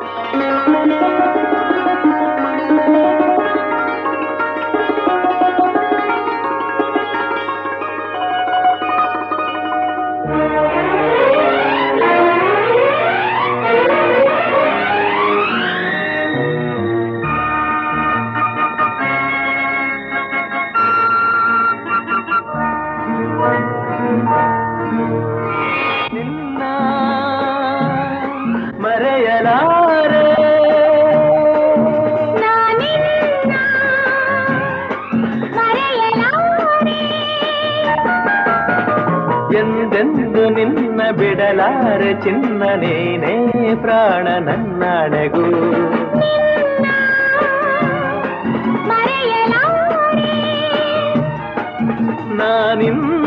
ನಿನ್ನ ಮರೆಯಲಾರೆ ನಾನಿನ್ನ ಮರೆಯಲಾರೆ ಎಂದೆಂದು ನಿನ್ನ ಬಿಡಲಾರೆ ಚಿನ್ನ ನೀನೇ ಪ್ರಾಣ ನನ್ನಣೆಗೂ ಮರೆಯಲಾರೆ ನಾನಿನ್ನ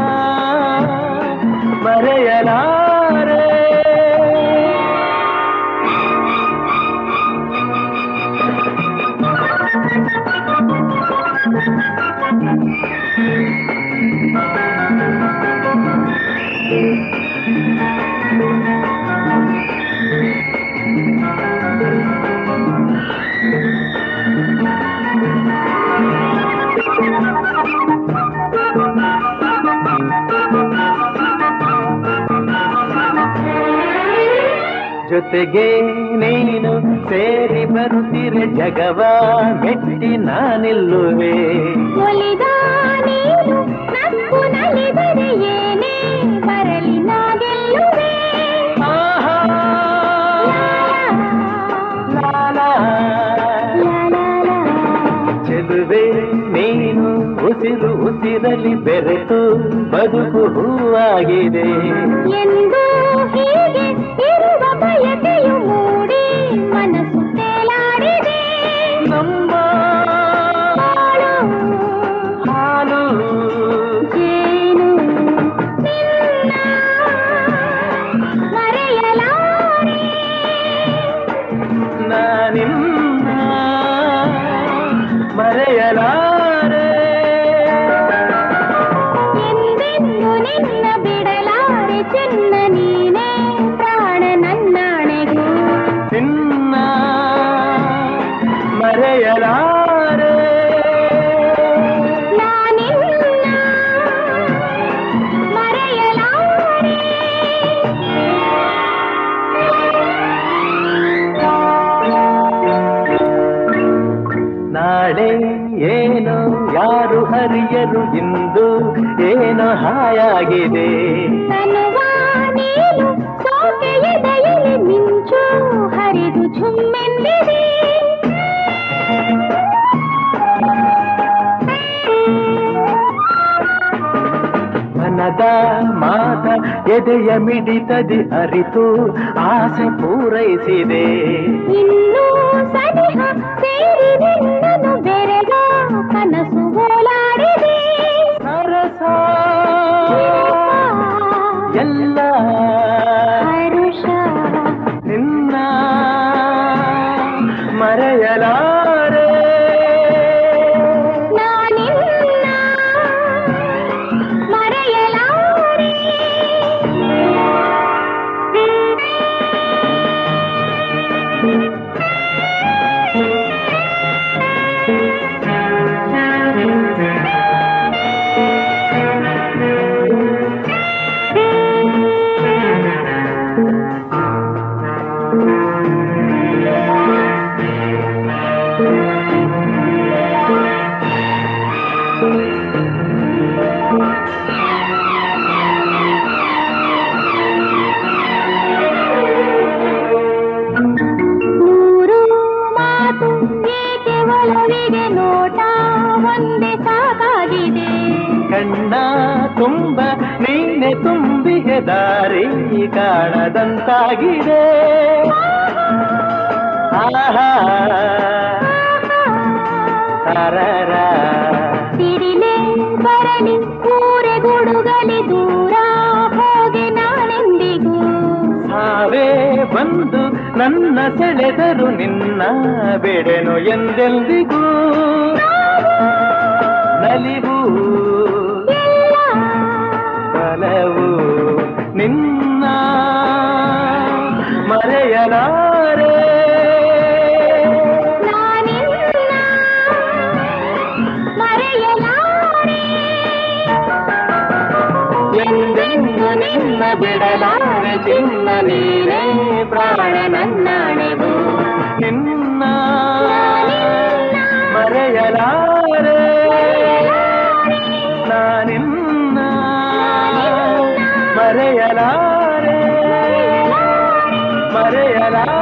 ಮರೆಯಲಾರೆ ಜೊತೆಗೆ ನೀನು ಸೇರಿ ಬರುತ್ತಿರೆ ಜಗವ ಮೆಟ್ಟಿ ನಾನಿಲ್ಲುವೆ ಒಲಿದ ನೀನು ನಕ್ಕು ನಲಿದರೆ ಏನೇ ಬರಲಿ ನಾ ಗೆಲ್ಲುವೆ ಆಹಾ, ಲಾ, ಲಾ. ಲಾ, ಲಾ, ಲಾ. ಚೆಲುವೆ ನೀನು ಉಸಿರು ಉಸಿರಲಿ ಬೆರೆತು ಬದುಕು ಹೂವಾಗಿದೆ ಎಂದು ಹೀಗೆ ಇರುವ ಬಯಕೆಯು ಮೂಡಿ ಮನಸ್ಸು ತೇಲಾಡಿದೆ ನಮ್ಮ ಬಾಳು ಹಾಲು ಜೇನು ನಿನ್ನ ಮರೆಯಲಾರೆ ನಾನಿನ್ನ ಮರೆಯಲಾರೆ ಎಂದೆಂದು ನಿನ್ನ ಬಿಡಲಾರೆ ಚಿನ್ನ ನೀನೇ ಪ್ರಾಣ ನನ್ನಾಣೆಗೂ ನಿನ್ನ ಮರೆಯಲಾರೆ ನಾನಿನ್ನ ಮರೆಯಲಾರೆ ನಾಳೆ ಏನು ಯಾರು ಹರಿಯರು ಇಂದು ಏನು ಹಾಯಾಗಿದೆ ತನುವ ನೀನು ಸೋಕೆ ಎದೆಯಲ್ಲಿ ಮಿಂಚು ಹರಿದು ಝುಮ್ಮೆಂದಿದೆ ಮನದ ಮಾತ ಎದೆಯ ಮಿಡಿತದಿ ಅರಿತು ಆಸೆ ಪೂರೈಸಿದೆ ಇನ್ನೂ ಸನಿಹ ಸೇರಿದೆ ನನ್ನು ಬೆರೆಗ ಕನಸು ಓಲಾಡಿದೆ ಸರಸ ಎಲ್ಲ ಹರುಷ ನಿನ್ನ ಮರೆಯಲಾರೆ ನಾನಿನ್ನ ಮರೆಯಲಾರೆ ನೂರು ಮಾತು ಏಕೆ ಒಲವಿಗೆ ನೋಟ ಒಂದೇ ಸಾಕಾಗಿದೆ ಕಣ್ಣ ತುಂಬ ನೀನೆ ತುಂಬಿ ದಾರಿ ಕಾಣದಂತಾಗಿದೆ ಆಹಾ ತರರ ಸಿಡಿಲೆ ಬರಲಿ ಊರೆ ಗುಡುಗಲಿ ದೂರ ಹೋಗೆ ನಾನೆಂದಿಗೂ ಸಾವೇ ಬಂದು ನನ್ನ ಸೆಳೆದರು ನಿನ್ನ ಬೆಡೆನು ಎಂದೆಂದಿಗೂ ನಲಿವು ಎಲ್ಲ ಬಲವು ನಿನ್ನ ಮರೆಯಲಾರೆ ಎಂದೆಂದು ನಿನ್ನ ಬಿಡಲಾರೆ ಚಿನ್ನ ನೀನೇ ಪ್ರಾಣ ನನ್ನಾಣೆವು ನಿನ್ನ ಮರೆಯಲಾರೆ ನಾನಿನ್ನ ಮರೆಯಲಾರೆ ಮರೆಯಲಾರೆ